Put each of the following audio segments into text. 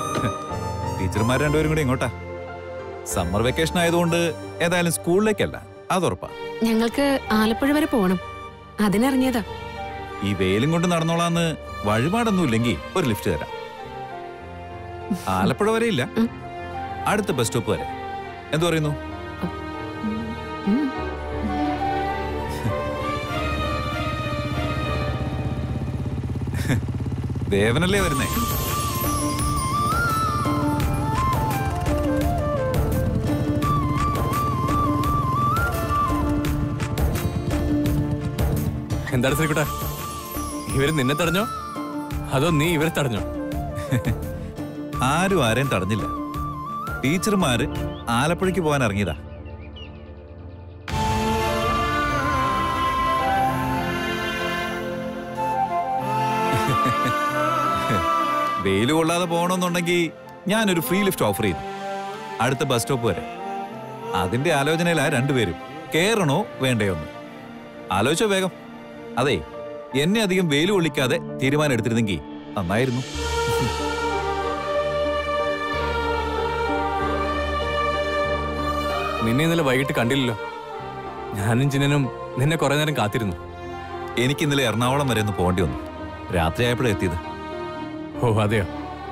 ടീച്ചർമാർ രണ്ടുപേരും കൂടി ഇങ്ങോട്ടാ സമ്മർ വെക്കേഷൻ ആയതുകൊണ്ട് ഏതായാലും സ്കൂളിലേക്കല്ല അതുറപ്പാ ഞങ്ങൾക്ക് ആലപ്പുഴ വരെ പോകണം അതിനിറങ്ങിയതാ ഈ വെയിലും കൊണ്ട് നടന്നോളാന്ന് വഴിപാടൊന്നും ഇല്ലെങ്കിൽ ഒരു ലിഫ്റ്റ് തരാം ആലപ്പുഴ വരെ ഇല്ല ഉം. അടുത്ത ബസ് സ്റ്റോപ്പ് വരെ എന്തു പറയുന്നു ഉം. ദേവനല്ലേ വരുന്നേ എന്താണ് ശ്രീകുട്ട ഇവര് നിന്നെ തടഞ്ഞോ അതോ നീ ഇവരെ തടഞ്ഞോ ആരും ആരെയും തടഞ്ഞില്ല ടീച്ചർമാര് ആലപ്പുഴയ്ക്ക് പോകാൻ ഇറങ്ങിയതാ വെയിൽ കൊള്ളാതെ പോകണമെന്നുണ്ടെങ്കിൽ ഞാനൊരു ഫ്രീ ലിഫ്റ്റ് ഓഫർ ചെയ്തു അടുത്ത ബസ് സ്റ്റോപ്പ് വരെ അതിന്റെ ആലോചനയിലാ രണ്ടുപേരും കേറണോ വേണ്ടയോ എന്ന് ആലോചിച്ചോ വേഗം അതെ എന്നെ അധികം വെയിൽ കൊള്ളിക്കാതെ തീരുമാനം എടുത്തിരുന്നെങ്കിൽ നന്നായിരുന്നു നിന്നെ ഇന്നലെ വൈകിട്ട് കണ്ടില്ലല്ലോ ഞാനും ചിന്നനും നിന്നെ കുറെ നേരം കാത്തിരുന്നു എനിക്ക് ഇന്നലെ എറണാകുളം വരെ ഒന്ന് പോകേണ്ടി വന്നു രാത്രിയായപ്പോഴാണ് എത്തിയത് ഓ അതെയോ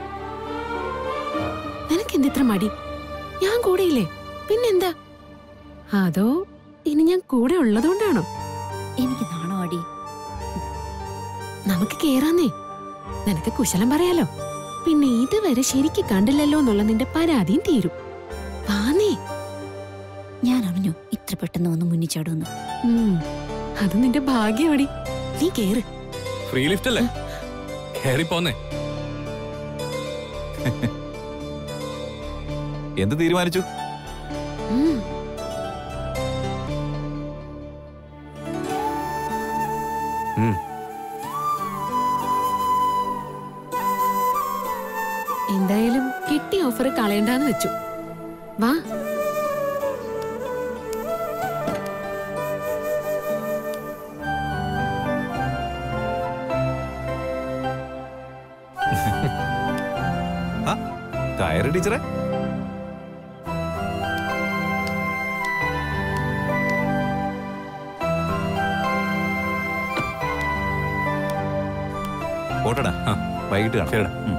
നിനക്ക് എന്തിത്ര മടി ഞാൻ കൂടെയില്ലേ പിന്നെന്താ അതോ ഇനി ഞാൻ കൂടെ ഉള്ളതുകൊണ്ടാണോ എനിക്ക് നാണോ അടി നമുക്ക് കേറാന്നേ നിനക്ക് കുശലം പറയാലോ പിന്നെ ഇതുവരെ ശരിക്ക് കണ്ടില്ലല്ലോ എന്നുള്ള നിന്റെ പരാതിയും തീരും വാന്നേ ഞാൻ അറിഞ്ഞു ഇത്ര പെട്ടെന്ന് വന്ന് മുന്നിൽ ചാടുമെന്ന് ഉം, അത് നിന്റെ ഭാഗ്യമാടി നീ കേറ് ഫ്രീ ലിഫ്റ്റ് അല്ലേ കയറി പോന്നേ എന്ത് തീരുമാനിച്ചു ഉം. ഉം. എന്തായാലും കിട്ടിയ ഓഫർ കളയണ്ടാന്ന് വെച്ചു വാ ആ കയറ് ടീച്ചറെ പോട്ടടാ ആ. വൈകിട്ട് കാണാം ശരിടാ. ഉം.